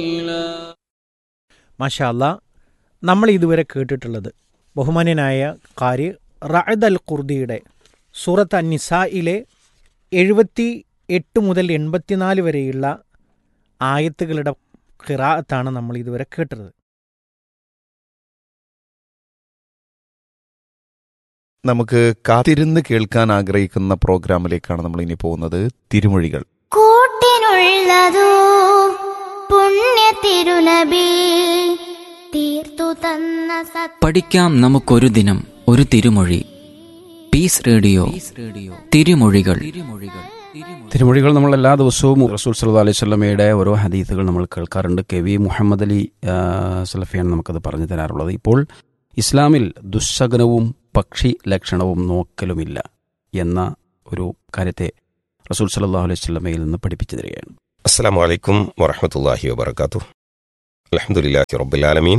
മാഷാല്ല നമ്മൾ ഇതുവരെ കേട്ടിട്ടുള്ളത് ബഹുമാന്യനായ കാരി റഅദ് അൽ ഖുർദിയുടെ സൂറത്ത് അന്നിസയിലെ എഴുപത്തി എട്ട് മുതൽ എൺപത്തിനാല് വരെയുള്ള ആയത്തുകളുടെ ഖിറാഅത്താണ് നമ്മൾ ഇതുവരെ കേട്ടത് നമുക്ക് കാത്തിരുന്ന് കേൾക്കാൻ ആഗ്രഹിക്കുന്ന പ്രോഗ്രാമിലേക്കാണ് നമ്മൾ ഇനി പോകുന്നത് തിരുമൊഴികൾ കൂട്ടിനുള്ളതോ പുണ്യ തിരുനബി തീർത്തു തന്ന സത് പഠിക്കാം നമുക്കൊരു ദിനം ഒരു തിരുമൊഴി പീസ് റേഡിയോ തിരുമൊഴികൾ തിരുമൊഴികൾ തിരുമൊഴികൾ നമ്മൾ എല്ലാ ദിവസവും റസൂൽ സല്ലു അലൈഹി സ്വലമയുടെ ഓരോ ഹദീസുകൾ നമ്മൾ കേൾക്കാറുണ്ട് കെ വി മുഹമ്മദ് അലി ആ, സലഫിയാണ് നമുക്കത് പറഞ്ഞു തരാറുള്ളത് ഇപ്പോൾ ഇസ്ലാമിൽ ദുസ്സഗനവും പക്ഷി ലക്ഷണവും നോക്കലുമില്ല എന്ന ഒരു കാര്യത്തെ റസൂൽ സല്ലാ അലൈഹി സ്വലമയിൽ നിന്ന് പഠിപ്പിച്ചു തരികയാണ് السلام عليكم ورحمة الله وبركاته الحمد لله رب العالمين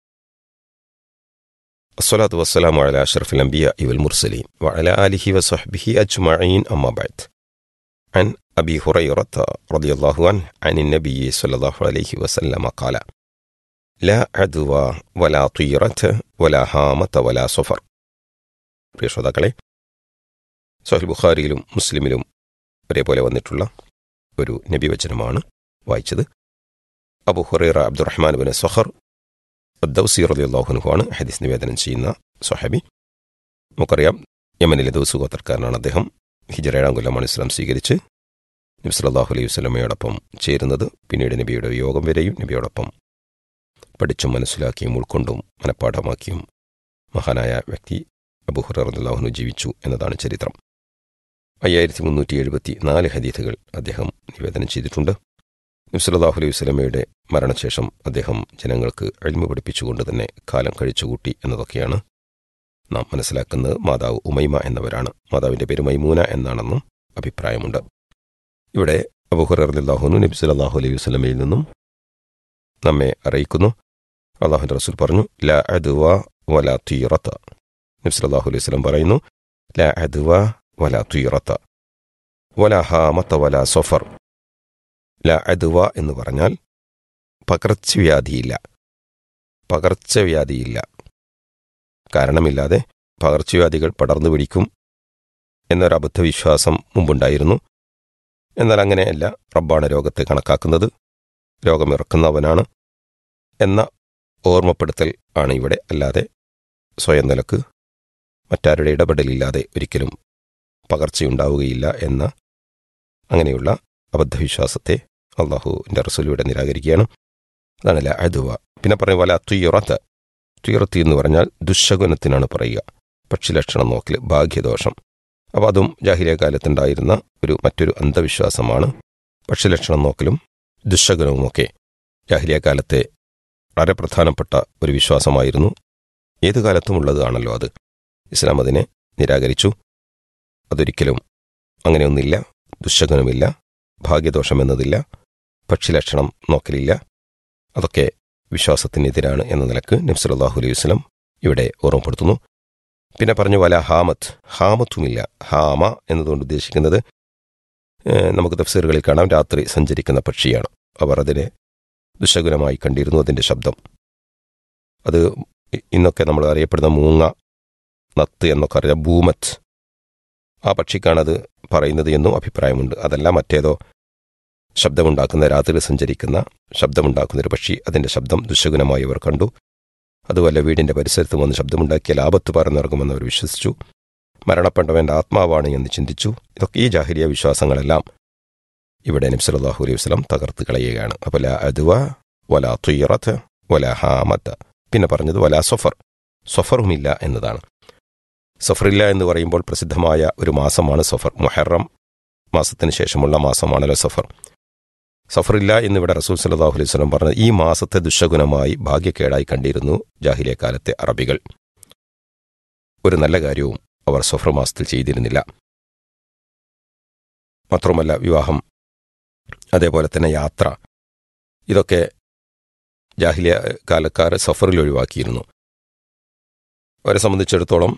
الصلاة والسلام على أشرف الأنبياء والمرسلين وعلى آله وصحبه أجمعين أما بعد عن أبي هريرة رضي الله عنه عن النبي صلى الله عليه وسلم قال لا عدوى ولا طيرة ولا هامة ولا صفر പ്രിയ ശ്രോതാക്കളെ സഹൽ ബുഖാരിയിലും മുസ്ലിമിലും ഒരേപോലെ വന്നിട്ടുള്ള ഒരു നബിവചനമാണ് വായിച്ചത് Abu Hurairah Abdurrahman bin Sakhr Dawsi റലിയുള്ളാഹുനുഹുവാണ് ഹദീസ് നിവേദനം ചെയ്യുന്ന സൊഹബി നമുക്കറിയാം യമനിലെ ദൗസ് ഗോത്രക്കാരനാണ് അദ്ദേഹം ഹിജറ ഏഴാം കൊല്ലമാണ് ഇസ്ലാം സ്വീകരിച്ച് നബി സല്ലല്ലാഹു അലൈഹി വസല്ലമയോടൊപ്പം ചേരുന്നത് പിന്നീട് നബിയുടെ യോഗം വരെയും നബിയോടൊപ്പം പഠിച്ചും മനസ്സിലാക്കിയും ഉൾക്കൊണ്ടും മനഃപ്പാഠമാക്കിയും മഹാനായ വ്യക്തി അബു ഹുറൈറ റളിയല്ലാഹുനു ജീവിച്ചു എന്നതാണ് ചരിത്രം അയ്യായിരത്തി മുന്നൂറ്റി എഴുപത്തി നാല് ഹദീഥുകൾ അദ്ദേഹം നിവേദനം ചെയ്തിട്ടുണ്ട് നബ്സലാഹു അലൈഹി വസ്ലമയുടെ മരണശേഷം അദ്ദേഹം ജനങ്ങൾക്ക് അഴിമ പഠിപ്പിച്ചുകൊണ്ട് തന്നെ കാലം കഴിച്ചുകൂട്ടി എന്നതൊക്കെയാണ് നാം മനസ്സിലാക്കുന്നത് മാതാവ് ഉമൈമ എന്നവരാണ് മാതാവിന്റെ പേര് മൈമൂന എന്നാണെന്നും അഭിപ്രായമുണ്ട് ഇവിടെ അബുഹുറാഹുനു നബി സലാഹു അലൈഹി വസ്ലമയിൽ നിന്നും നമ്മെ അറിയിക്കുന്നു അള്ളാഹുന്റെ റസൂൽ പറഞ്ഞു ല അദ്വ വല തീറത്ത നബി സലാഹു അലൈഹി വസ്ലം പറയുന്നു ല അദ്വ വല തുയറത്ത വല ഹാമത്ത വല സൊഫർ ല അദ്വ എന്ന് പറഞ്ഞാൽ പകർച്ചവ്യാധിയില്ല പകർച്ചവ്യാധിയില്ല കാരണമില്ലാതെ പകർച്ചവ്യാധികൾ പടർന്നു പിടിക്കും എന്നൊരു അബദ്ധവിശ്വാസം മുമ്പുണ്ടായിരുന്നു എന്നാൽ അങ്ങനെയല്ല റബ്ബാണ് രോഗത്തെ കണക്കാക്കുന്നത് രോഗമിറക്കുന്നവനാണ് എന്ന ഓർമ്മപ്പെടുത്തൽ ആണ് ഇവിടെ അല്ലാതെ സ്വയം നിലക്ക് മറ്റാരുടെ ഇടപെടലില്ലാതെ ഒരിക്കലും പകർച്ചയുണ്ടാവുകയില്ല എന്ന അങ്ങനെയുള്ള അബദ്ധവിശ്വാസത്തെ അള്ളാഹുവിൻ്റെ റസൂലിവിടെ നിരാകരിക്കുകയാണ് അതാണ് ല അദുവ പിന്നെ പറയും പോലെ തുയ്യുറത്ത് തുയ്യുറത്തി എന്ന് പറഞ്ഞാൽ ദുശകുനത്തിനാണ് പറയുക പക്ഷിലക്ഷണം നോക്കൽ ഭാഗ്യദോഷം അപ്പോൾ അതും ജാഹിലിയ കാലത്തുണ്ടായിരുന്ന ഒരു മറ്റൊരു അന്ധവിശ്വാസമാണ് പക്ഷിലക്ഷണം നോക്കലും ദുശകുനവുമൊക്കെ ജാഹിലിയ കാലത്തെ വളരെ പ്രധാനപ്പെട്ട ഒരു വിശ്വാസമായിരുന്നു ഏതു കാലത്തും ഉള്ളതാണല്ലോ അത് ഇസ്ലാം അതിനെ നിരാകരിച്ചു അതൊരിക്കലും അങ്ങനെയൊന്നില്ല ദുശകനമില്ല ഭാഗ്യദോഷമെന്നതില്ല പക്ഷിലക്ഷണം നോക്കലില്ല അതൊക്കെ വിശ്വാസത്തിനെതിരാണ് എന്ന നിലക്ക് നബ്സലാഹു അലൈഹി വസ്ലം ഇവിടെ ഓർമ്മപ്പെടുത്തുന്നു പിന്നെ പറഞ്ഞു വല ഹാമത്ത് ഹാമത്തുമില്ല ഹാമ എന്നതുകൊണ്ട് ഉദ്ദേശിക്കുന്നത് ഏഹ്, നമുക്ക് തഫ്സീറുകളിൽ കാണാം രാത്രി സഞ്ചരിക്കുന്ന പക്ഷിയാണ് അവർ അതിനെ ദുശകുലമായി കണ്ടിരുന്നു അതിൻ്റെ ശബ്ദം അത് ഇ- ഇന്നൊക്കെ നമ്മൾ അറിയപ്പെടുന്ന മൂങ്ങ നത്ത് എന്നൊക്കെ അറിയാം ഭൂമത്ത് ആ പക്ഷിക്കാണത് പറയുന്നത് എന്നും അഭിപ്രായമുണ്ട് അതല്ല മറ്റേതോ ശബ്ദമുണ്ടാക്കുന്ന രാത്രി സഞ്ചരിക്കുന്ന ശബ്ദമുണ്ടാക്കുന്ന ഒരു പക്ഷി അതിന്റെ ശബ്ദം ദുശകുനമായി അവർ കണ്ടു അതുപോലെ വീടിന്റെ പരിസരത്ത് വന്ന് ശബ്ദമുണ്ടാക്കിയാൽ ആപത്ത് പറന്നിറങ്ങുമെന്ന് അവർ വിശ്വസിച്ചു മരണപ്പെട്ടവന്റെ ആത്മാവാണ് എന്ന് ചിന്തിച്ചു ഇതൊക്കെ ഈ ജാഹിരിയ വിശ്വാസങ്ങളെല്ലാം ഇവിടെ നബ്സലാഹു അലൈഹി വസ്ലം തകർത്ത് കളയുകയാണ് അപ്പോൾ ല അദ്വ വല തുയ്യറത്ത് വല ഹാമത്ത് പിന്നെ പറഞ്ഞത് വല സൊഫർ സൊഫറുമില്ല എന്നതാണ് സഫറില്ല എന്ന് പറയുമ്പോൾ പ്രസിദ്ധമായ ഒരു മാസമാണ് സഫർ മുഹറം മാസത്തിന് ശേഷമുള്ള മാസമാണല്ലോ സഫർ സഫറില്ല എന്നിവിടെ റസൂൽ സല്ലാഹു അലൈഹി സ്വലം പറഞ്ഞത് ഈ മാസത്തെ ദുശഗുണമായി ഭാഗ്യക്കേടായി കണ്ടിരുന്നു ജാഹിലിയ കാലത്തെ അറബികൾ ഒരു നല്ല കാര്യവും അവർ സഫർ മാസത്തിൽ ചെയ്തിരുന്നില്ല മാത്രമല്ല വിവാഹം അതേപോലെ തന്നെ യാത്ര ഇതൊക്കെ ജാഹിലിയ കാലക്കാർ സഫറിൽ ഒഴിവാക്കിയിരുന്നു അവരെ സംബന്ധിച്ചിടത്തോളം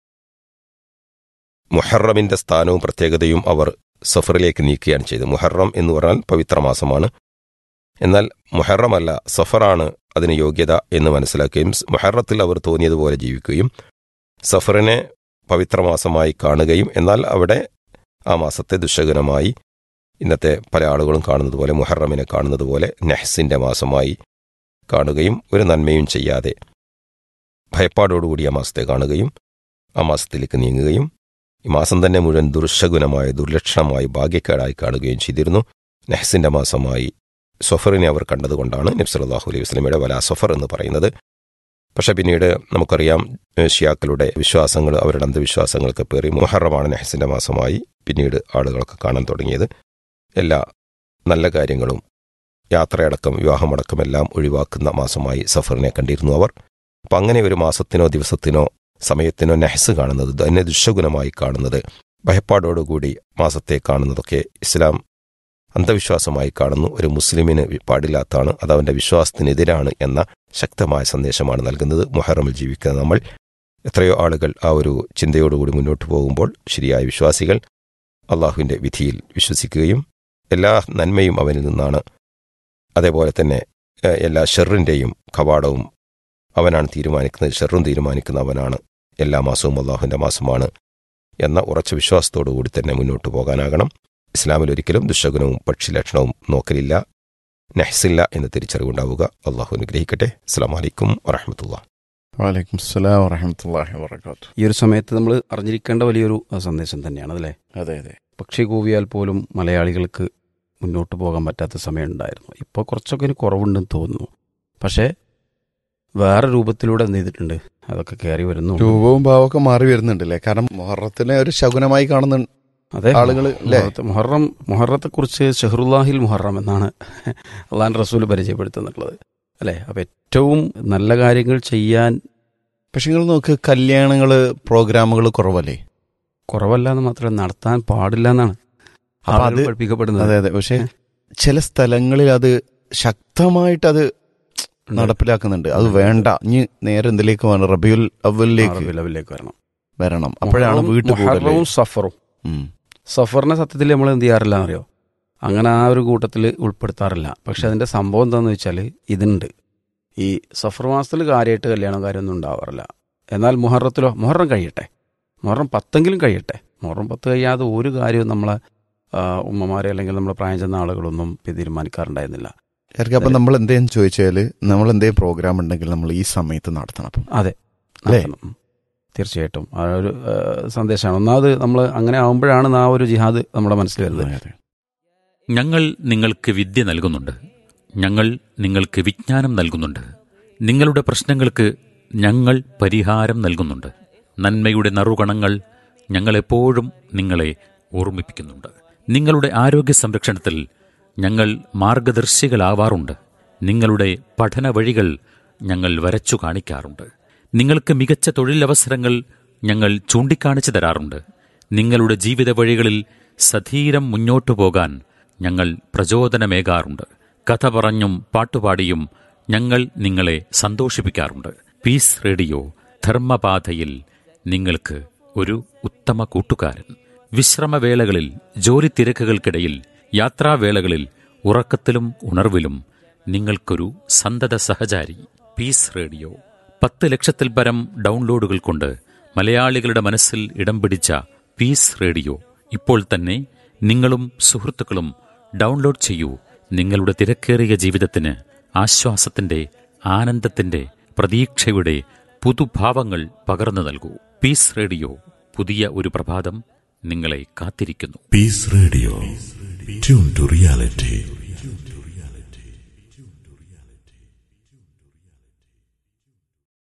മുഹറമിന്റെ സ്ഥാനവും പ്രത്യേകതയും അവർ സഫറിലേക്ക് നീക്കുകയാണ് ചെയ്തത് മുഹറം എന്ന് പറഞ്ഞാൽ പവിത്ര മാസമാണ് എന്നാൽ മുഹറമല്ല സഫറാണ് അതിന് യോഗ്യത എന്ന് മനസ്സിലാക്കുകയും സ് മുഹറത്തിൽ അവർ തോന്നിയതുപോലെ ജീവിക്കുകയും സഫറിനെ പവിത്രമാസമായി കാണുകയും എന്നാൽ അവിടെ ആ മാസത്തെ ദുശകനമായി ഇന്നത്തെ പല ആളുകളും കാണുന്നത് പോലെ മുഹറമിനെ കാണുന്നത് പോലെ നെഹ്സിന്റെ മാസമായി കാണുകയും ഒരു നന്മയും ചെയ്യാതെ ഭയപ്പാടോടുകൂടി ആ മാസത്തെ കാണുകയും ആ മാസത്തിലേക്ക് നീങ്ങുകയും ഈ മാസം തന്നെ മുഴുവൻ ദുർശകുനമായ ദുർലക്ഷണമായി ഭാഗ്യക്കേടായി കാണുകയും ചെയ്തിരുന്നു നെഹ്സിന്റെ മാസമായി സൊഫറിനെ അവർ കണ്ടതുകൊണ്ടാണ് നബ്സലാഹു അലൈഹി വസ്ലമയുടെ വല സൊഫർ എന്ന് പറയുന്നത് പക്ഷെ പിന്നീട് നമുക്കറിയാം ഏഹ് ഷിയാക്കളുടെ വിശ്വാസങ്ങൾ അവരുടെ അന്ധവിശ്വാസങ്ങൾക്ക് പേറി മുഹറമാണ് നെഹ്സിന്റെ മാസമായി പിന്നീട് ആളുകളൊക്കെ കാണാൻ തുടങ്ങിയത് എല്ലാ നല്ല കാര്യങ്ങളും യാത്രയടക്കം വിവാഹമടക്കം എല്ലാം ഒഴിവാക്കുന്ന മാസമായി സഫറിനെ കണ്ടിരുന്നു അവർ അപ്പം അങ്ങനെ ഒരു മാസത്തിനോ ദിവസത്തിനോ സമയത്തിനോ നെഹ്സ് കാണുന്നത് തന്നെ ദുശഗുണമായി കാണുന്നത് ഭയപ്പാടോടുകൂടി മാസത്തെ കാണുന്നതൊക്കെ ഇസ്ലാം അന്ധവിശ്വാസമായി കാണുന്നു ഒരു മുസ്ലിമിന് പാടില്ലാത്താണ് അത് അവന്റെ വിശ്വാസത്തിനെതിരാണ് എന്ന ശക്തമായ സന്ദേശമാണ് നൽകുന്നത് മുഹറമിൽ ജീവിക്കുന്ന നമ്മൾ എത്രയോ ആളുകൾ ആ ഒരു ചിന്തയോടുകൂടി മുന്നോട്ട് പോകുമ്പോൾ ശരിയായ വിശ്വാസികൾ അള്ളാഹുവിന്റെ വിധിയിൽ വിശ്വസിക്കുകയും എല്ലാ നന്മയും അവനിൽ നിന്നാണ് അതേപോലെ തന്നെ ഏഹ്, എല്ലാ ഷെറിൻ്റെയും കവാടവും അവനാണ് തീരുമാനിക്കുന്നത് ഷെറും തീരുമാനിക്കുന്ന അവനാണ് എല്ലാ മാസവും അള്ളാഹുവിൻ്റെ മാസമാണ് എന്ന ഉറച്ച വിശ്വാസത്തോടു കൂടി തന്നെ മുന്നോട്ട് പോകാനാകണം ഇസ്ലാമിൽ ഒരിക്കലും ദുശകുനവും പക്ഷിലക്ഷണവും നോക്കലില്ല നെഹ്സില്ല എന്ന് തിരിച്ചറിവുണ്ടാവുക അള്ളാഹു അനുഗ്രഹിക്കട്ടെ അസ്സാം വലൈക്കും വറഹമത്തുള്ള വലൈക്കും സ്ലാം വറഹമത്തല്ലാഹി വബർക്കാത്തു ഈ ഒരു സമയത്ത് നമ്മൾ അറിഞ്ഞിരിക്കേണ്ട വലിയൊരു അഹ്, സന്ദേശം തന്നെയാണ് അതല്ലേ അതെ അതെ പക്ഷി കൂവിയാൽ പോലും മലയാളികൾക്ക് മുന്നോട്ട് പോകാൻ പറ്റാത്ത സമയമുണ്ടായിരുന്നു ഇപ്പോൾ കുറച്ചൊക്കെ ഇനി കുറവുണ്ടെന്ന് തോന്നുന്നു പക്ഷേ വേറെ രൂപത്തിലൂടെ എന്ത് ചെയ്തിട്ടുണ്ട് അതൊക്കെ കയറി വരുന്നു രൂപവും ഭാവമൊക്കെ മാറി വരുന്നുണ്ടല്ലേ കാരണം മുഹറത്തിനെ ഒരു ശകുനമായി കാണുന്ന അതെ ആളുകള് അല്ലേ? മുഹറത്ത് മുഹറം മുഹറത്തെക്കുറിച്ച് ഷെഹറുല്ലാഹിൽ മുഹറം എന്നാണ് അള്ളാൻ റസൂൽ പരിചയപ്പെടുത്തുന്നുള്ളത് അല്ലേ അപ്പം ഏറ്റവും നല്ല കാര്യങ്ങൾ ചെയ്യാൻ പക്ഷെ നിങ്ങൾ നോക്ക് കല്യാണങ്ങള് പ്രോഗ്രാമുകൾ കുറവല്ലേ കുറവല്ല എന്ന് മാത്രമല്ല നടത്താൻ പാടില്ല എന്നാണ് അപ്പൊ ആളുകൾ അത് പഠിപ്പിക്കപ്പെടുന്നത് അതെ അതെ പക്ഷെ ചില സ്ഥലങ്ങളിൽ അത് ശക്തമായിട്ട് അത് നടപ്പിലാക്കുന്നുണ്ട് അത് വേണ്ട ഇനി നേരെ എന്തിലേക്ക് വേണം റബിയുൽ അവലിലേക്ക് ലെവലിലേക്ക് വരണം വരണം അപ്പോഴാണ് വീട്ടിൽ കൂടുതൽ മുഹറവും സഫറും സഫറിനെ സത്യത്തിൽ നമ്മൾ എന്ത് ചെയ്യാറില്ല എന്നറിയോ അങ്ങനെ ആ ഒരു കൂട്ടത്തിൽ ഉൾപ്പെടുത്താറില്ല പക്ഷെ അതിന്റെ സംഭവം എന്താണെന്ന് വെച്ചാൽ ഇതുണ്ട് ഈ സഫർ മാസത്തിൽ കാര്യമായിട്ട് കല്യാണം കാര്യമൊന്നും ഉണ്ടാവാറില്ല എന്നാൽ മുഹറത്തിലോ മുഹറം കഴിയട്ടെ മുഹറം പത്തെങ്കിലും കഴിയട്ടെ മുഹറം പത്ത് കഴിയാതെ ഒരു കാര്യവും നമ്മളെ ആ, ഉമ്മമാരെ അല്ലെങ്കിൽ നമ്മളെ പ്രായം ചെന്ന ആളുകളൊന്നും തീരുമാനിക്കാറുണ്ടായിരുന്നില്ല ശരിക്കും അപ്പൊ നമ്മൾ എന്തേലും ചോദിച്ചാല് നമ്മൾ എന്തേലും പ്രോഗ്രാം ഉണ്ടെങ്കിൽ നമ്മൾ ഈ സമയത്ത് നടത്തണം അപ്പം അതെ അല്ലേ? നടത്തണം. ഉം. തീർച്ചയായിട്ടും ആ ഒരു ആ, സന്ദേശമാണ് ഒന്നാമത് നമ്മൾ അങ്ങനെ ആകുമ്പോഴാണ് ആ ഒരു ജിഹാദ് നമ്മുടെ മനസ്സിൽ വരുന്നത് അതെ. ഞങ്ങൾ നിങ്ങൾക്ക് വിദ്യ നൽകുന്നുണ്ട് ഞങ്ങൾ നിങ്ങൾക്ക് വിജ്ഞാനം നൽകുന്നുണ്ട് നിങ്ങളുടെ പ്രശ്നങ്ങൾക്ക് ഞങ്ങൾ പരിഹാരം നൽകുന്നുണ്ട് നന്മയുടെ നറുകണങ്ങൾ ഞങ്ങളെപ്പോഴും നിങ്ങളെ ഓർമ്മിപ്പിക്കുന്നുണ്ട് നിങ്ങളുടെ ആരോഗ്യ സംരക്ഷണത്തിൽ ഞങ്ങൾ മാർഗദർശികളാവാറുണ്ട് നിങ്ങളുടെ പഠന വഴികൾ ഞങ്ങൾ വരച്ചു കാണിക്കാറുണ്ട് നിങ്ങൾക്ക് മികച്ച തൊഴിലവസരങ്ങൾ ഞങ്ങൾ ചൂണ്ടിക്കാണിച്ചു തരാറുണ്ട് നിങ്ങളുടെ ജീവിത വഴികളിൽ സധീരം മുന്നോട്ടു പോകാൻ ഞങ്ങൾ പ്രചോദനമേകാറുണ്ട് കഥ പറഞ്ഞും പാട്ടുപാടിയും ഞങ്ങൾ നിങ്ങളെ സന്തോഷിപ്പിക്കാറുണ്ട് പീസ് റേഡിയോ ധർമ്മപാതയിൽ നിങ്ങൾക്ക് ഒരു ഉത്തമ കൂട്ടുകാരൻ വിശ്രമവേളകളിൽ ജോലി തിരക്കുകൾക്കിടയിൽ യാത്രാവേളകളിൽ ഉറക്കത്തിലും ഉണർവിലും നിങ്ങൾക്കൊരു സന്തത സഹചാരി പീസ് റേഡിയോ പത്ത് ലക്ഷത്തിൽ പരം ഡൗൺലോഡുകൾ കൊണ്ട് മലയാളികളുടെ മനസ്സിൽ ഇടം പിടിച്ച പീസ് റേഡിയോ ഇപ്പോൾ തന്നെ നിങ്ങളും സുഹൃത്തുക്കളും ഡൗൺലോഡ് ചെയ്യൂ നിങ്ങളുടെ തിരക്കേറിയ ജീവിതത്തിന് ആശ്വാസത്തിന്റെ ആനന്ദത്തിന്റെ പ്രതീക്ഷയുടെ പുതുഭാവങ്ങൾ പകർന്നു നൽകൂ പീസ് റേഡിയോ പുതിയ ഒരു പ്രഭാതം നിങ്ങളെ കാത്തിരിക്കുന്നു Peace Radio. Tune to reality.